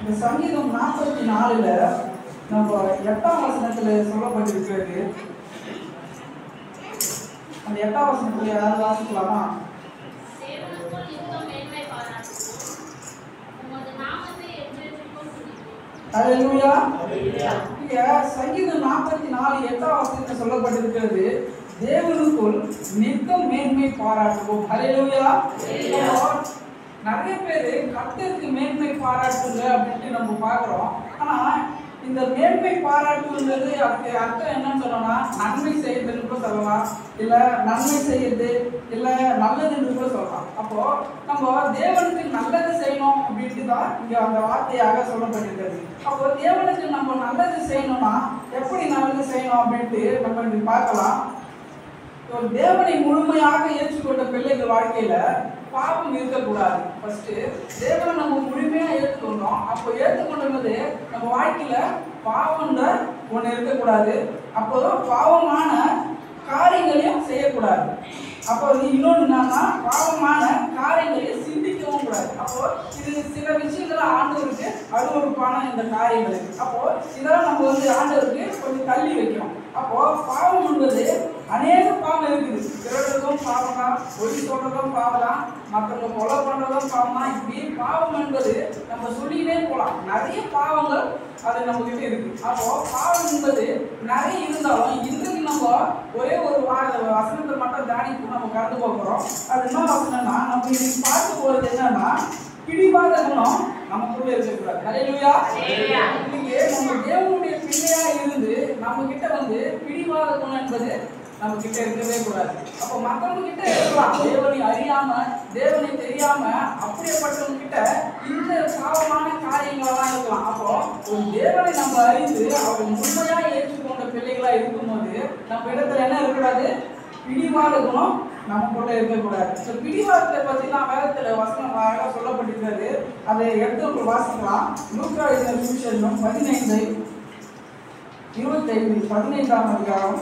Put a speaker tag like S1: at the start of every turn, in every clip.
S1: இந்த சங்கீதம் நாற்பத்தி நாலுல நம்ம எட்டாம் வசனத்துல சொல்லப்பட்டிருக்கிறது அந்த எட்டாம் வசனத்துல யாராவது வாசிக்கலாமா
S2: தேவனுக்குள் யுத்தம் மேன்மை பாராட்டுவோம். உமது நாமத்தை என்றென்றைக்கும் துதிப்போம்.
S1: ஹalleluya இங்க சங்கீதம் நாற்பத்தி நாலு எட்டாம் வசனத்துல சொல்லப்பட்டிருக்கிறது தேவனுக்குள் நித்தம் மேன்மை பாராட்டுவோம் ஹalleluya நிறைய பேர் கர்த்தருக்கு மேன்மை பாராட்டுங்க அப்படின்ட்டு நம்ம பார்க்குறோம் ஆனா இந்த மேன்மை பாராட்டுங்கிறது அதுக்கு அர்த்தம் என்னன்னு சொல்லணும்னா நன்மை செய்யறதுன்னு கூட சொல்லலாம் இல்ல நன்மை செய்யறது இல்ல நல்லதுன்னு கூட சொல்லலாம் அப்போ நம்ம தேவனுக்கு நல்லது செய்யணும் அப்படின்ட்டு தான் இங்க அந்த வார்த்தையாக சொல்லப்பட்டிருக்கிறது அப்போ தேவனுக்கு நம்ம நல்லது செய்யணும்னா எப்படி நல்லது செய்யணும் அப்படின்ட்டு நம்ம இங்க பார்க்கலாம் ஒரு தேவனை முழுமையாக ஏற்றுக்கொண்ட பிள்ளைகள் வாழ்க்கையில பாவம் இருக்கக்கூடாது ஃபர்ஸ்ட் தேவனை நம்ம முழுமையா ஏற்றுக்கொண்டோம் அப்போ ஏற்றுக்கொண்டது நம்ம வாழ்க்கையில பாவம்ன்ற ஒண்ணு இருக்கக்கூடாது அப்போ பாவமான காரியங்களையும் செய்யக்கூடாது அப்போ வந்து இன்னொன்று என்னன்னா பாவமான காரியங்களையும் சிந்திக்கவும் கூடாது அப்போ இது சில விஷயங்கள் ஆண்டவருக்கு அருவருப்பான இந்த காரியங்கள் அப்போ இதெல்லாம் நம்ம வந்து ஆண்டவருக்கு கொஞ்சம் தள்ளி வைக்கணும் அப்போ பாவம் என்பது அநேக பாவம் இருக்குது திருடுறதும் பாவம் தான் ஒளி சொல்றதும் பாவம் தான் மற்றவங்க கொலை பண்றதும் பாவம் தான் இப்படி பாவம் என்பது நம்ம சொல்லினே போகலாம் நிறைய பாவங்கள் அது நம்ம கிட்ட இருக்கு அப்போ பாவம் என்பது நிறைய இருந்தாலும் இன்றைக்கு நம்ம ஒரே ஒரு வா- வசனத்தை மட்டும் தியானித்து நம்ம கடந்து போக போறோம் அது என்ன வசனம்னா நம்ம இன்னைக்கு பார்க்க போறது என்னன்னா பிடிவாத குணம் நமக்குள்ள இருக்கக்கூடாது ஹalleluya இன்னைக்கு நம்ம தேவனுடைய பிள்ளையா இருந்து நம்ம கிட்ட வந்து பிடிவாத குணம் என்பது நம்ம கிட்ட இருக்கவே கூடாது அப்போ மற்றவங்க கிட்ட இருக்கலாம் தேவனை அறியாம தேவனை தெரியாம அப்படியேப்பட்டவங்க கிட்ட இந்த பாவமான காரியங்களெல்லாம் இருக்கலாம் அப்போ ஒரு தேவனை நம்ம அறிந்து அவர் முழுமையா ஏற்றுக்கொண்ட பிள்ளைகளா இருக்கும்போது நம்ம இடத்துல என்ன இருக்கக்கூடாது பிடிவாத குணம் நமக்குள்ள இருக்கக்கூடாது இந்த பிடிவாதத்தை பத்தி நான் வேதத்துல வசனம் அழகா சொல்லப்பட்டிருக்கிறது அதை எடுத்து வாசிக்கலாம் லூக்கா எழுதின சுவிசேஷம் பதினைந்து இருபத்தைந்து பதினைந்தாம் அதிகாரம்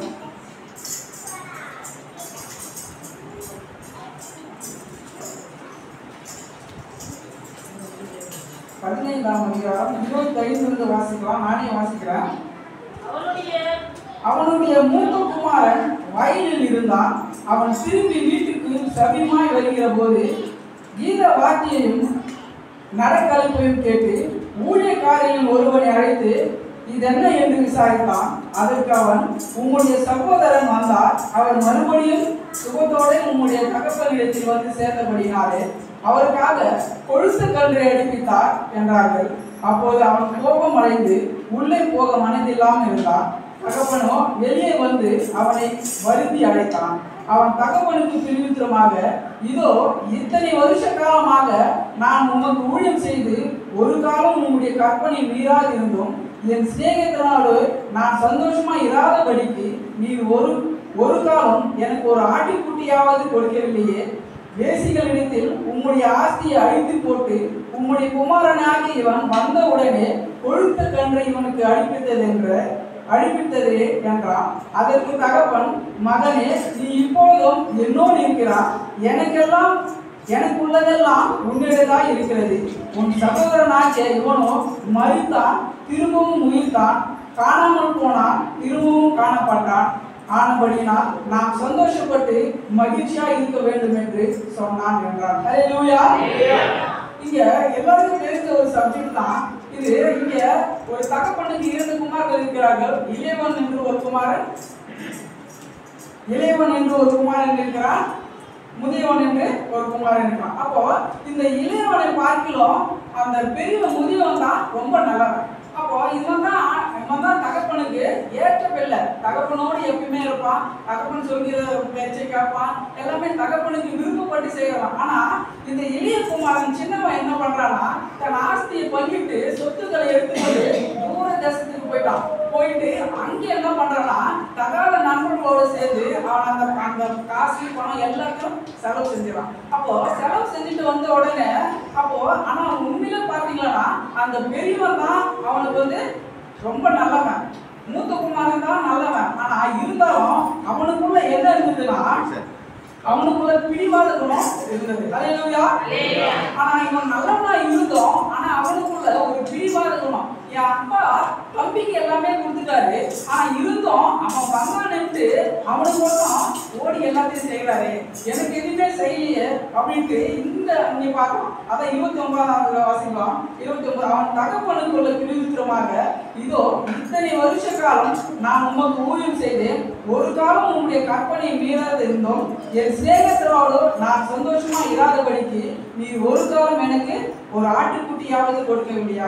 S1: பதினைந்தாம் அதிகாரம் இருபத்தைந்து வாசிக்கலாம் நானே வாசிக்கிறேன்
S2: அவருடைய
S1: அவனுடைய மூத்த குமாரன் வயலில் இருந்தான் அவன் திரும்பி வீட்டுக்கு சபிமாய் வருகிற போது கீத வாத்தியையும் நடக்கலைப்பையும் கேட்டு ஊழியக்காரரில் ஒருவனை அழைத்து இதென்ன என்று விசாரித்தான் அதற்கு அவன் உம்முடைய சகோதரன் வந்தார் அவர் மறுபடியும் சுகத்தோடு உம்முடைய தகப்பனிடத்தில் வந்து சேர்ந்தபடினாலே அவருக்காக கொழுத்த கன்றை அடிப்பித்தார் என்றார்கள் அப்போது அவன் கோபம் அடைந்து உள்ளே போக மனதில்லாமல் இருந்தான் தகப்பனோ வெளியே வந்து அவனை வருந்தி அழைத்தான் அவன் தகப்பனுக்கு பிரிவித்திரமாக இதோ இத்தனை வருஷ காலமாக நான் உமக்கு ஊழியம் செய்து ஒரு காலம் உம்முடைய கற்பனை மீறாதிருந்தும் என் சிநேகத்தினாலோ நான் சந்தோஷமா இராதபடிக்கு நீர் ஒரு ஒரு காலம் எனக்கு ஒரு ஆட்டுக்குட்டியாவது கொடுக்கவில்லையே வேசிகளிடத்தில் உம்முடைய ஆஸ்தியை அழித்து போட்டு உம்முடைய குமாரனாகி இவன் வந்த உடனே கொழுத்த கன்றை இவனுக்கு அழிப்பித்தது என்ற அழிப்பித்ததே என்றான் அதற்கு தகப்பன் மகனே நீ இப்பொழுதும் என்னோடு இருக்கிறாய் எனக்கெல்லாம் எனக்கு உள்ளதெல்லாம் உன்னிடதான் இருக்கிறது உன் சகோதரனாகிய இவனோ மறித்தான் திரும்பவும் உயிர்த்தான் காணாமல் போனான் திரும்பவும் காணப்பட்டான் ஆனபடியினால் நாம் சந்தோஷப்பட்டு மகிழ்ச்சியா இருக்க வேண்டும் என்று சொன்னான் என்றான் ஹalleluya இங்க எல்லாருக்கும் தெரிஞ்ச ஒரு சப்ஜெக்ட் தான் இது இங்க ஒரு தகப்பனுக்கு இரண்டு குமாரர்கள் இருக்கிறார்கள் இளையவன் என்று ஒரு குமாரன் இளையவன் என்று ஒரு குமாரன் இருக்கிறான் முதியவன் என்று ஒரு குமாரன் இருக்கான் அப்போ இந்த இளையவனை பார்க்கிலும் அந்த பெரிய முதியவன் தான் ரொம்ப நல்லவன் அப்போ இவன் தான் இவன் தான் தகப்பனுக்கு ஏற்ற பிள்ளை தகப்பனோடு எப்பயுமே இருப்பான் தகப்பன் சொல்கிற பேச்சை கேட்பான் எல்லாமே தகப்பனுக்கு விருப்பப்பட்டு செய்யலாம் ஆனா இந்த இளைய குமாரன் சின்னவன் என்ன பண்றான்னா தன் ஆஸ்தியை பங்கிட்டு சொத்துக்களை எடுத்துக்கொண்டு தூர தேசத்துக்கு போயிட்டான் போயிட்டு அங்கே என்ன பண்றான்னா தகாத நண்பர்களோட சேர்ந்து அவன் அந்த அந்த காசு பணம் எல்லாத்தையும் செலவு செஞ்சிடறான் அப்போ செலவு செஞ்சுட்டு வந்த உடனே அப்போ ஆனா உண்மையில பாத்தீங்கன்னா அந்த பெரியவன் தான் அவனுக்கு வந்து ரொம்ப நல்லவன் மூத்த குமாரன் தான் நல்லவன் ஆனா இருந்தாலும் அவனுக்குள்ள என்ன இருந்ததுன்னா அவனுக்குள்ள பிடிவாத குணம் இருந்தது ஹalleluya ஆனா இவன் நல்லவனா இருந்தோம் ஆனா அவனுக்குள்ள ஒரு பிடிவாத என் அப்பா தம்பிக்கு எல்லாமே கொடுத்துட்டாரு ஆனா இருந்தும் அவன் வந்தான்ட்டு அவனுக்கு மட்டும் ஓடி எல்லாத்தையும் செய்யறாரு எனக்கு எதுவுமே செய்யலையே அப்படின்ட்டு இந்த நீ பார்க்கலாம் அதான் இருபத்தி ஒன்பதாவது வாசிக்கலாம் இருபத்தி ஒன்பது அவன் தகப்பனுக்குள்ள பிரிவித்திரமாக இதோ இத்தனை வருஷ காலம் நான் உமக்கு ஊழியம் செய்தேன் ஒரு காலம் உம்முடைய கற்பனை மீறாது இருந்தோம் என் சிநேகத்தோடு நான் சந்தோஷமா இராதபடிக்கு நீ ஒரு காலம் எனக்கு ஒரு ஆட்டுக்குட்டியாவது கொடுக்கவில்லையா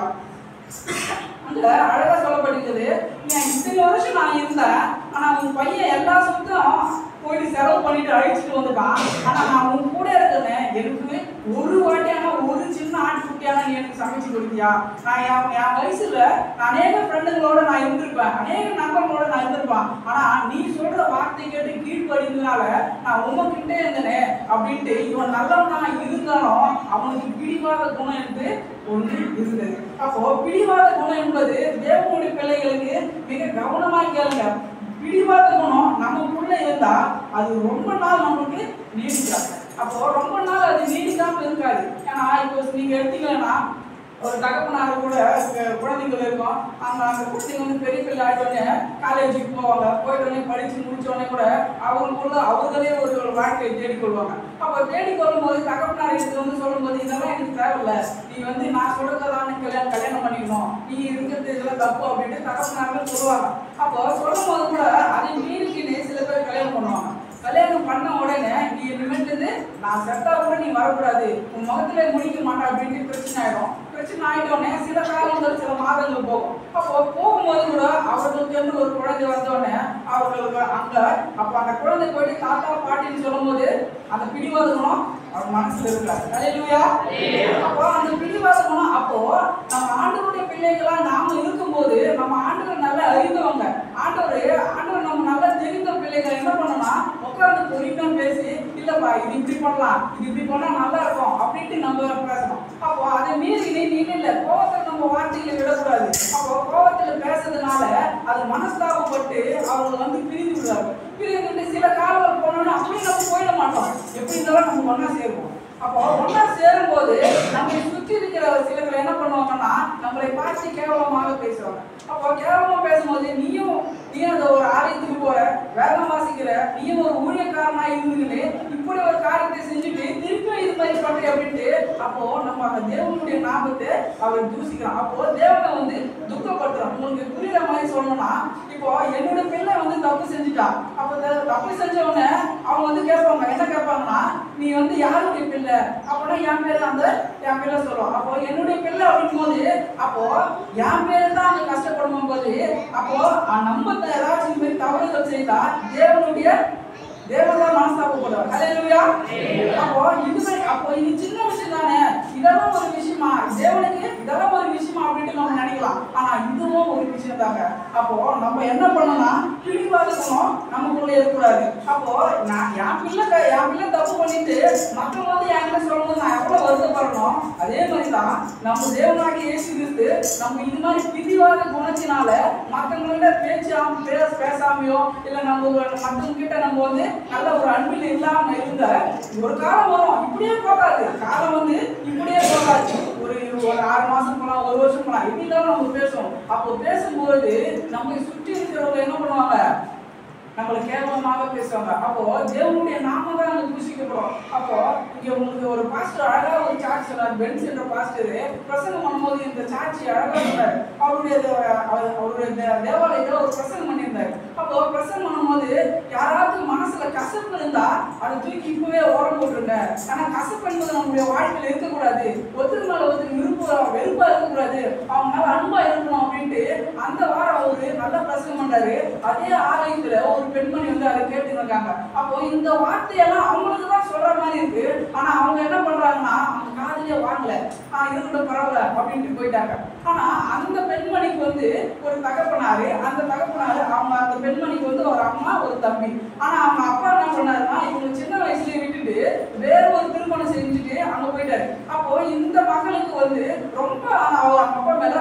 S1: அங்க அழகா சொல்லப்பட்டிருக்குது என் இத்தனை வருஷம் நான் இருந்தேன் ஆனா உன் பையன் எல்லா சொத்தும் போயிட்டு செலவு பண்ணிட்டு அழிச்சிட்டு வந்துட்டான் ஆனா நான் உன் கூட இருக்கிறேன் எனக்கு ஒரு வாட்டியான ஒரு சின்ன ஆட்டுக்குட்டியான நீ எனக்கு சமைச்சு கொடுத்தியா நான் என் என் வயசுல நான் அநேக ஃப்ரெண்டுங்களோட நான் இருந்திருப்பேன் அநேக நண்பர்களோட நான் இருந்திருப்பேன் ஆனா நீ சொல்ற வார்த்தை கேட்டு கீழ்ப்படிந்ததுனால நான் உங்ககிட்டே இருந்தேனே அப்படின்ட்டு இவன் நல்லவனா இருந்தாலும் அவனுக்கு பிடிவாத குணம் என்று ஒன்று இருந்தது அப்போ பிடிவாத குணம் என்பது தேவனுடைய பிள்ளைகளுக்கு மிக கவனமா கேளுங்க பிடிவாத குணம் நமக்குள்ள இருந்தா அது ரொம்ப நாள் நமக்கு நீடிக்காது அப்போ ரொம்ப நாள் அது நீடிக்காம இருக்காது ஏன்னா இப்போ நீங்க எடுத்தீங்கன்னா ஒரு தகப்பனார் கூட அஹ், குழந்தைகள் இருக்கும் அந்த அந்த குழந்தைங்க வந்து பெரிய பிள்ளை ஆகிட்டோடனே காலேஜுக்கு போவாங்க போயிட்டு உடனே படிச்சு முடிச்ச உடனே கூட அவங்களுக்குள்ள அவர்களே ஒரு ஒரு வாழ்க்கையை தேடிக்கொள்வாங்க அப்போ தேடிக்கொள்ளும் போது தகப்பனார் எடுத்து வந்து சொல்லும்போது இதெல்லாம் எனக்கு தேவையில்ல நீ வந்து நான் சொல்றதான் கல்யாணம் கல்யாணம் பண்ணிக்கணும் நீ இருக்கிறது இதெல்லாம் தப்பு அப்படின்ட்டு தகப்பனார்கள் சொல்லுவாங்க அப்போ சொல்லும் போது கூட அதை மீறிக்கின்னு சில பேர் கல்யாணம் பண்ணுவாங்க கல்யாணம் பண்ண உடனே நீ இனிமேட்டு நான் செத்தா கூட நீ வரக்கூடாது உன் முகத்திலே முடிக்க மாட்டேன் அப்படின்ட்டு பிரச்சனை ஆயிடும் பிரச்சனை ஆயிட்டோடனே சில காலங்கள் சில மாதங்கள் போகும் அப்போ போகும்போது கூட அவர்களுக்கு இருந்து ஒரு குழந்தை வந்தோடனே அவர்களுக்கு அங்க அப்ப அந்த குழந்தை போயிட்டு தாத்தா பாட்டின்னு சொல்லும்போது அந்த பிடிவாத குணம் அவர் மனசுல இருக்காது ஹalleluya அப்போ அந்த பிடிவாத குணம் அப்போ நம்ம ஆண்டவருடைய பிள்ளைகளா நாம இருக்கும்போது நம்ம ஆண்டவர் நல்லா அறிந்தவங்க ஆண்டவர் ஆண்டவர் நம்ம நல்லா தெரிந்த பிள்ளைகள் என்ன பண்ணணும்னா உட்கார்ந்து பொறுமையா பேசி இல்லப்பா இது இப்படி பண்ணலாம் இது இப்படி பண்ணா நல்லா இருக்கும் அப்படின்ட்டு நம்ம பேசணும் அப்போ அதை மீறி நீ நீ இல்ல கோவத்துல நம்ம வார்த்தைகளை விடக்கூடாது அப்போ கோவத்துல பேசுறதுனால அது மனஸ்தாபப்பட்டு அவங்க வந்து பிரிந்து விடுறாங்க பிரிந்து சில காலங்கள் போனோம்னா அப்படியே நம்ம போயிட மாட்டோம் எப்படி இருந்தாலும் நம்ம ஒண்ணா சேருவோம் அப்போ ஒண்ணா சேரும்போது நம்மை சுற்றி இருக்கிற சிலர்கள் என்ன பண்ணுவாங்கன்னா நம்மளை பார்த்து கேவலமாக பேசுவாங்க அப்போ கேவலமா பேசும்போது நீயும் நீயும் அந்த ஒரு ஆலயத்துக்கு போற வேலை வாசிக்கிற நீயும் ஒரு ஊழியக்காரனா இருந்துக்கிட்டு இப்படி ஒரு காரியத்தை செஞ்சுட்டு திருப்பி இது மாதிரி பண்றீங்க அப்படின்ட்டு அப்போ நம்ம அந்த தேவனுடைய நாமத்தை அவர் தூசிக்கிறோம் அப்போ தேவனை வந்து துக்கப்படுத்துறோம் உங்களுக்கு புரியுற மாதிரி சொல்லணும்னா இப்போ என்னோட பிள்ளை வந்து தப்பு செஞ்சுட்டா அப்போ த- தப்பு செஞ்ச உடனே அவங்க வந்து கேட்பாங்க என்ன கேட்பாங்கன்னா நீ வந்து யாருடைய பிள்ளை அப்படின்னா என் பேரு அந்த என் பிள்ளை சொல்லுவோம் அப்போ என்னுடைய பிள்ளை அப்படின் போது அப்போ என் பேரு தான் அங்க கஷ்டப்படும் போது அப்போ அஹ், நம்ம த- ஏதாச்சும் இந்த மாதிரி தவறுகள் செய்தா தேவனுடைய தேவதான் மனஸ்தாபப்படுவார் ஹalleluya அப்போ இது மாதிரி- அப்போ இது சின்ன விஷயம் தானே இதெல்லாம் ஒரு விஷயமா தேவனுக்கு இதெல்லாம் ஒரு விஷயமா அப்படின்ட்டு நம்ம நினைக்கலாம் ஆனா இதுவும் ஒரு விஷயம் தாங்க அப்போ நம்ம என்ன பண்ணணும் பிடிவாத குணம் நமக்குள்ள இருக்கக்கூடாது அப்போ நான் என் பிள்ளை க- என் பிள்ளை தப்பு பண்ணிட்டு மக்கள் வந்து என்கிட்ட சொல்லும்போது நான் எவ்வளவு வருத்தப்படணும் அதே மாதிரி தான் நம்ம தேவனாகி இயேசு கிறிஸ்து நம்ம இது மாதிரி பிடிவாத குணத்தினால மற்றவங்கள்ட்ட பேச்சாம பேச பேசாமையோ இல்ல நம்ம ஒரு மற்றவங்க கிட்ட நம்ம வந்து நல்ல ஒரு அன்பில் இல்லாம இருந்த ஒரு காலம் வரும் இப்படியே போகாது காலம் வந்து இப்படியே போகாது ஒரு ஒரு ஆறு மாசம் போலாம் ஒரு வருஷம் போலாம் எப்படி இருந்தாலும் நம்ம பேசுவோம் அப்போ பேசும்போது நம்மை சுற்றி இருக்கிறவங்க என்ன பண்ணுவாங்க நம்மளை கேவலமாக பேசுவாங்க அப்போ தேவனுடைய நாம தான் அங்க தூஷிக்கப்படும் அப்போ இங்க உங்களுக்கு ஒரு பாஸ்டர் அழகா ஒரு சாட்சி சொன்னார் பென்ஸ் என்ற பாஸ்டர் பிரசங்கம் பண்ணும்போது இந்த சாட்சி அழகா சொன்னார் அவருடைய தே- அவர் அவருடைய தே- தேவாலயத்துல ஒரு பிரசங்கம் பண்ணியிருந்தார் அப்போ பிரசங்கம் பண்ணும்போது யாராவது மனசுல கசப்பு இருந்தா அதை தூக்கி இப்பவே ஓரம் போட்டுருங்க ஆனா கசப்பு என்பது நம்முடைய வாழ்க்கையில இருக்கக்கூடாது ஒருத்தர் மேல ஒருத்தர் விருப்ப வெறுப்பா இருக்கக்கூடாது அவங்க மேல அன்பா இருக்கணும் அப்படின்ட்டு அந்த வாரம் அவரு நல்ல பிரசங்கம் பண்றாரு அதே ஆலயத்துல ஒரு பெண்மணி வந்து அதை கேட்டு இருக்காங்க அப்போ இந்த வார்த்தையெல்லாம் அவங்களுக்கு தான் சொல்ற மாதிரி இருக்கு ஆனா அவங்க என்ன பண்றாங்கன்னா அவங்க காதுலயே வாங்கல ஆஹ் இருக்கட்டும் பரவாயில்ல அப்படின்ட்டு போயிட்டாங்க ஆனா அந்த பெண்மணிக்கு வந்து ஒரு தகப்பனாரு அந்த தகப்பனாரு அவங்க அந்த பெண்மணிக்கு வந்து ஒரு அம்மா ஒரு தம்பி ஆனா அவங்க அப்பா என்ன பண்ணாருன்னா இவங்க சின்ன வயசுலயே விட்டுட்டு வேற ஒரு திருமணம் செஞ்சுட்டு அங்க போயிட்டாரு அப்போ இந்த மகளுக்கு வந்து ரொம்ப அவங்க அப்பா மேல ரொம்ப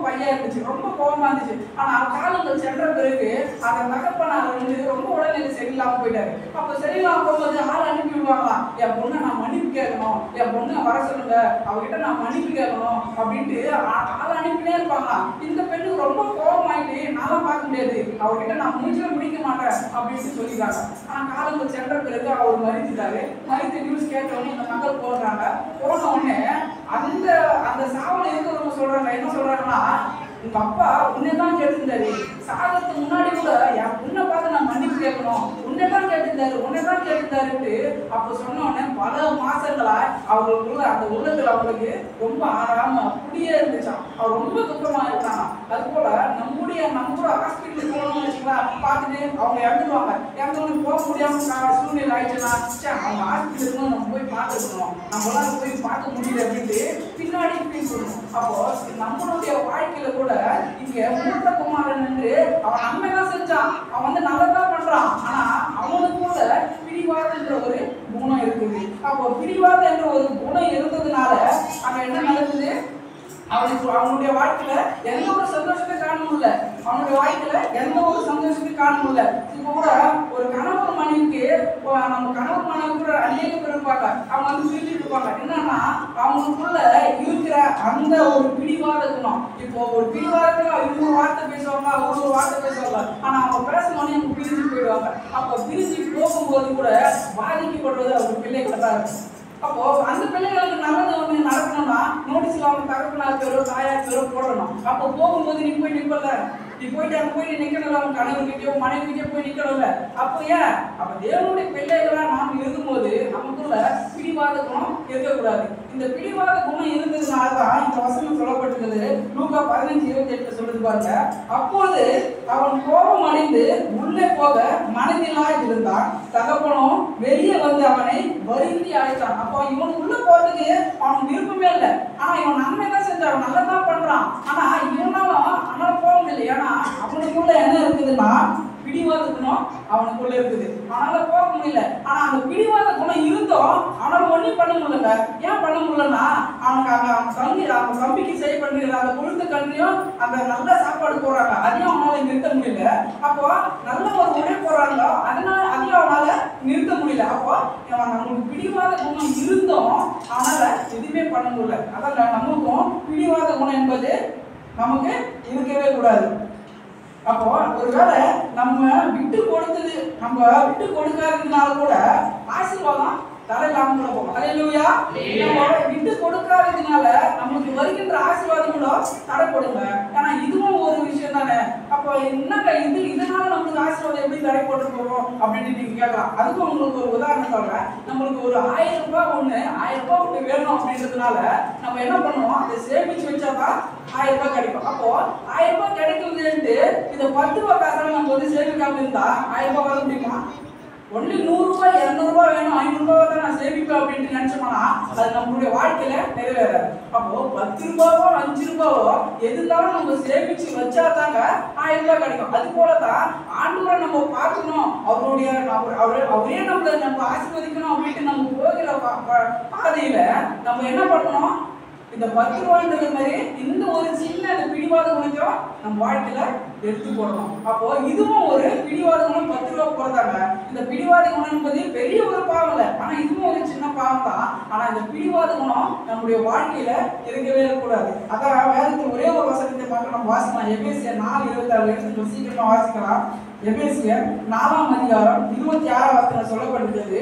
S1: பையன் இருந்துச்சு ரொம்ப கோபமா இருந்துச்சு ஆனா காலங்கள் சென்ற பிறகு அந்த தகப்பனார் வந்து ரொம்ப உடல்நிலை சரியில்லாம போயிட்டாரு அப்ப சரியில்லாம போகும்போது ஆள் அனுப்பி விடுவாங்களாம் என் பொண்ணை நான் மன்னிப்பு கேட்கணும் என் பொண்ணை வர சொல்லுங்க அவகிட்ட நான் மன்னிப்பு கேட்கணும் அப்படின்ட்டு ஆ- ஆள் அனுப்பினே இருப்பாங்களாம் இந்த பெண்ணுக்கு ரொம்ப கோபமாயிட்டு நானும் பார்க்க முடியாது அவர்கிட்ட நான் மூஞ்சில முடிக்க மாட்டேன் அப்படின்னு சொல்லிடுறாங்க ஆனா காலங்கள் சென்ற பிறகு அவர் மறித்துட்டாரு மறித்து நியூஸ் கேட்ட உடனே இந்த மக்கள் போடுறாங்க போன உடனே அந்த அந்த சாவல இருக்கிறவங்க சொல்றாங்க என்ன சொல்றாங்கன்னா உங்க அப்பா உன்னை தான் கேட்டிருந்தாரு சாகிறதுக்கு முன்னாடி கூட என் உன்னை பார்த்து நான் மன்னிப்பு கேட்கணும் உன்னை தான் கேட்டிருந்தாரு உன்னை தான் கேட்டிருந்தாருன்ட்டு அப்ப சொன்ன உடனே பல மாசங்களா அவங்களுக்குள்ள அந்த உள்ளத்துல அவங்களுக்கு ரொம்ப ஆறாம அப்படியே இருந்துச்சாம் அவர் ரொம்ப துக்கமா இருக்காங்க அது போல நம்முடைய நம்ம கூட ஹாஸ்பிட்டலுக்கு போகணும்னு வச்சுக்கலாம் பார்த்துட்டு அவங்க இறந்துருவாங்க இறந்தவங்க போக முடியாம கா- சூழ்நிலை ஆயிடுச்சுன்னா ச்சே, அவங்க ஹாஸ்பிட்டலுக்கு நம்ம போய் பார்த்துக்கணும் நம்மளால போய் பார்க்க முடியல அப்படின்ட்டு பின்னாடி ஃபீல் பண்ணணும் அப்போ நம்மளுடைய வாழ்க்கையில கூட இங்க மூத்த குமாரன் என்று அவன் நன்மை தான் செஞ்சான் அவன் வந்து நல்லதா பண்றான் ஆனா அவனுக்குள்ள பிடிவாதன்ற ஒரு குணம் இருக்குது அப்போ பிடிவாதம் என்ற ஒரு குணம் இருந்ததுனால அங்க என்ன நடக்குது அவனுக்கு அவனுடைய வாழ்க்கையில எந்த ஒரு சந்தோஷத்தை காண முடியல அவனுடைய வாழ்க்கையில எந்த ஒரு சந்தோஷத்தை காண முடியல இப்போ கூட ஒரு கணவன் மனைவிக்கு இப்போ நம்ம கணவன் மனைவி கூட அநேக பேர் இருப்பாங்க அவங்க வந்து பிரிச்சுட்டு இருப்பாங்க என்னன்னா அவங்களுக்குள்ள இருக்கிற அந்த ஒரு பிடிவாத குணம் இப்போ ஒரு பிடிவாதத்துல இவங்க ஒரு வார்த்தை பேசுவாங்க அவங்க ஒரு வார்த்தை பேசுவாங்க ஆனா அவங்க பேசணும்னே அவங்க பிரிஞ்சு போயிடுவாங்க அப்போ பிரிஞ்சு போகும்போது கூட பாதிக்கப்படுறது அவங்க பிள்ளைகளை தான் இருக்கும் அப்போ அந்த பிள்ளைகளுக்கு நல்லது ஒண்ணு நடக்கணும்னா நோட்டீஸ்ல அவங்க தகப்பனார் பேரோ தாயார் பேரோ போடணும் அப்போ போகும்போது நீ போய் நிற்பல நீ போயிட்டு அங்க போய் நீ நிக்கணும்ல உன் கணவர்கிட்டயோ மனைவிக்கிட்டயோ போய் நிக்கணும்ல அப்போ ஏன் அப்ப தேவனுடைய பிள்ளைகளா நாம் இருக்கும்போது நமக்குள்ள பிடிவாத குணம் இருக்கக்கூடாது இந்த பிடிவாத குணம் இருந்ததுனால தான் இந்த வசனம் சொல்லப்பட்டிருக்குது லூக்கா பதினஞ்சு இருபத்தி எட்டு சொல்லுது பாருங்க அப்போது அவன் கோபம் அடைந்து உள்ளே போக மனதிலாய் இருந்தான் தகப்பனும் வெளியே வந்து அவனை வருந்தி அழைத்தான் அப்போ இவனுக்கு உள்ள போறதுக்கு அவனுக்கு விருப்பமே இல்லை ஆனா இவன் நன்மை தான் செஞ்சான் அவன் நல்லா தான் பண்றான் ஆனா இவனாலும் அவனால போக முடியல ஏன்னா அவனுக்குள்ள என்ன இருக்குதுன்னா பிடிவாத குணம் அவனுக்குள்ள இருக்குது அவனால போக முடியல ஆனா அந்த பிடிவாத குணம் இருந்தும் அவனால ஒண்ணும் பண்ண முடியலங்க ஏன் பண்ண முடியலன்னா அவனுக்கு அங்க அவன் தம்பி அவன் தம்பிக்கு செய்ய பண்ணுற அந்த கொழுந்து கண்ணியும் அந்த நல்ல சாப்பாடு போடுறாங்க அதையும் அவனால நிறுத்த முடியல அப்போ நல்ல ஒரு உடை போடுறாங்க அதனால அதையும் அவனால நிறுத்த முடியல அப்போ அவன் நம்மளுக்கு பிடிவாத குணம் இருந்தும் அவனால எதுவுமே பண்ண முடியல அதான் நமக்கும் பிடிவாத குணம் என்பது நமக்கு இருக்கவே கூடாது அப்போ ஒருவேளை நம்ம விட்டு கொடுத்தது நம்ம விட்டு கொடுக்காததுனால கூட ஆசீர்வாதம் தரையில்லாம கூட போகும் அலையிலுயா நம்ம விட்டு கொடுக்காததுனால நமக்கு வருகின்ற ஆசீர்வாதம் கூட தடைப்படுங்க ஏன்னா இதுவும் ஒரு விஷயம் தானே அப்போ என்னங்க இது இதனால நமக்கு ஆசீர்வாதம் எப்படி தடை போட்டு போறோம் அப்படின்னு நீங்க கேட்கலாம் அதுக்கும் உங்களுக்கு ஒரு உதாரணம் சொல்றேன் நம்மளுக்கு ஒரு ஆயிரம் ரூபாய் ஒண்ணு ஆயிரம் ரூபாய் ஒண்ணு வேணும் அப்படின்றதுனால நம்ம என்ன பண்ணுவோம் அதை சேமிச்சு வச்சாதான் ஆயிரம் ரூபாய் கிடைக்கும் அப்போ ஆயிரம் ரூபாய் கிடைக்குதுன்ட்டு இந்த பத்து ரூபாய் காசால நம்ம வந்து சேமிக்காம இருந்தா ஆயிரம் ரூபாய் வர முடியுமா ஒன்லி நூறு ரூபாய் இருநூறு ரூபாய் வேணும் ஐநூறு ரூபாய் தான் நான் சேமிப்பேன் அப்படின்ட்டு நினைச்சோம்னா அது நம்மளுடைய வாழ்க்கையில நிறைவேறாது அப்போ பத்து ரூபாவோ அஞ்சு ரூபாவோ எதுனாலும் நம்ம சேமிச்சு வச்சா தாங்க ஆயிரம் ரூபாய் கிடைக்கும் அது போலதான் ஆண்டவரை நம்ம பார்க்கணும் அவருடைய அவர் அவர்- அவரே நம்மள நம்ம ஆசீர்வதிக்கணும் அப்படின்ட்டு நம்ம போகிற பா- பா- பாதையில நம்ம என்ன பண்ணணும் இந்த பத்து ரூபான்றது மாதிரி இந்த ஒரு சின்ன அந்த பிடிவாத குணத்தையும் நம்ம வாழ்க்கையில எடுத்து போடணும் அப்போ இதுவும் ஒரு பிடிவாத குணம் பத்து ரூபா போறதாங்க இந்த பிடிவாத குணம் என்பது பெரிய ஒரு பாவம் இல்லை ஆனா இதுவும் ஒரு சின்ன பாவம் தான் ஆனா இந்த பிடிவாத குணம் நம்முடைய வாழ்க்கையில இருக்கவே கூடாது அதான் வேதத்துல ஒரே ஒரு வசனத்தை பார்க்க நம்ம வாசிக்கலாம் எபேசியர் நாலு இருபத்தி ஆறு எடுத்து சீக்கிரமா வாசிக்கலாம் எபேசியர் நாலாம் அதிகாரம் இருபத்தி ஆறாம் வசனம் சொல்லப்பட்டிருக்கிறது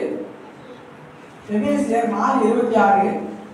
S1: எபேசியர் நாலு இருபத்தி ஆறு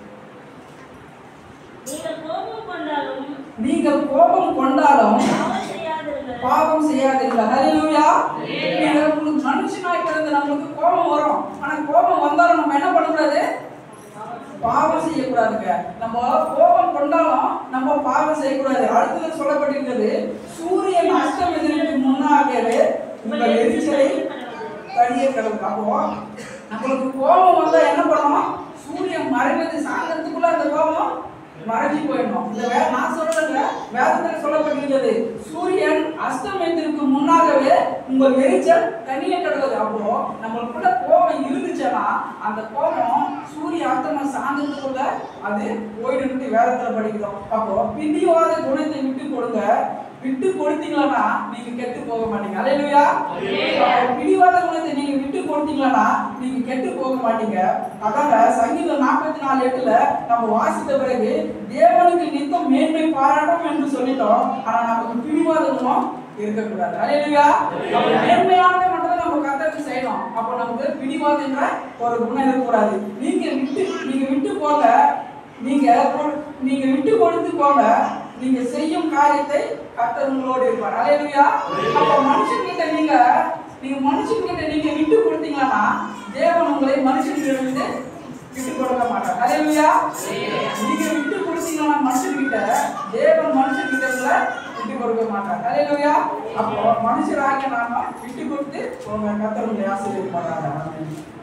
S2: நீங்கள் கோபம் கொண்டாலும்
S1: நீங்கள் கோபம் கொண்டாலும்
S2: பாவம் செய்யாதிருங்கள்
S1: பாவம் செய்யாதீர்கள் ஹalleluya நீங்க உங்களுக்கு மனுஷனாய் பிறந்த நம்மளுக்கு கோபம் வரும் ஆனா கோபம் வந்தாலும் நம்ம என்ன பண்ணக்கூடாது பாவம் செய்யக்கூடாதுங்க நம்ம கோபம் கொண்டாலும் நம்ம பாவம் செய்யக்கூடாது அடுத்தது சொல்லப்பட்டிருக்கிறது சூரியன் அஸ்தமிதற்கு முன்னாகவே உங்கள் எரிச்சலை தனியே கிடக்கும் அப்போ நம்மளுக்கு கோபம் வந்தா என்ன பண்ணணும் சூரியன் மறைவது சாயந்தரத்துக்குள்ள அந்த கோபம் மறைஞ்சு போயிடணும் இந்த வே நான் சொல்றதுல வேதத்துல சொல்லப்பட்டிருக்கிறது சூரியன் அஸ்தமயத்திற்கு முன்னாகவே உங்க வெளிச்சம் தனியே கிடக்குது அப்போ நம்மளுக்குள்ள கோபம் இருந்துச்சுன்னா அந்த கோபம் சூரிய அஸ்தமம் சாந்தத்துக்குள்ள அது போயிடுன்னு வேதத்துல படிக்கிறோம் அப்போ பிடிவாத குணத்தை விட்டு கொடுங்க விட்டு கொடுத்தீங்களா நீங்க கெட்டு போக மாட்டீங்க அலையிலுயா பிடிவாத குணத்தை நீங்க விட்டு கொடுத்தீங்களா நீங்க கெட்டு போக மாட்டீங்க அதாங்க சங்கீதம் நாற்பத்தி நாலு எட்டுல நம்ம வாசித்த பிறகு தேவனுக்கு நித்தம் மேன்மை பாராட்டும் என்று சொல்லிட்டோம் ஆனா நமக்கு பிடிவாத குணம் இருக்கக்கூடாது அலையிலுயா அப்ப மேன்மையானதை மட்டும் தான் நம்ம கத்தருக்கு செய்யணும் அப்போ நமக்கு பிடிவாதன்ற ஒரு குணம் இருக்கக்கூடாது நீங்க விட்டு நீங்க விட்டு போங்க நீங்க கொ- நீங்க விட்டு கொடுத்து போங்க நீங்க செய்யும் காரியத்தை கர்த்தர் உங்களோடு இருப்பார் அலையலுயா அப்ப மனுஷன்கிட்ட நீங்க நீங்க மனுஷன்கிட்ட நீங்க விட்டு கொடுத்தீங்கன்னா தேவன் உங்களை மனுஷன்கிட்ட இருந்து விட்டு கொடுக்க மாட்டார் அலையலுயா நீங்க விட்டு கொடுத்தீங்கன்னா மனுஷன்கிட்ட தேவன் மனுஷன்கிட்ட உங்களை விட்டு கொடுக்க மாட்டார் அலையலுயா அப்போ மனுஷராகிய நாம விட்டு கொடுத்து உங்க கர்த்தர் உங்களை ஆசீர்வதிப்பாங்க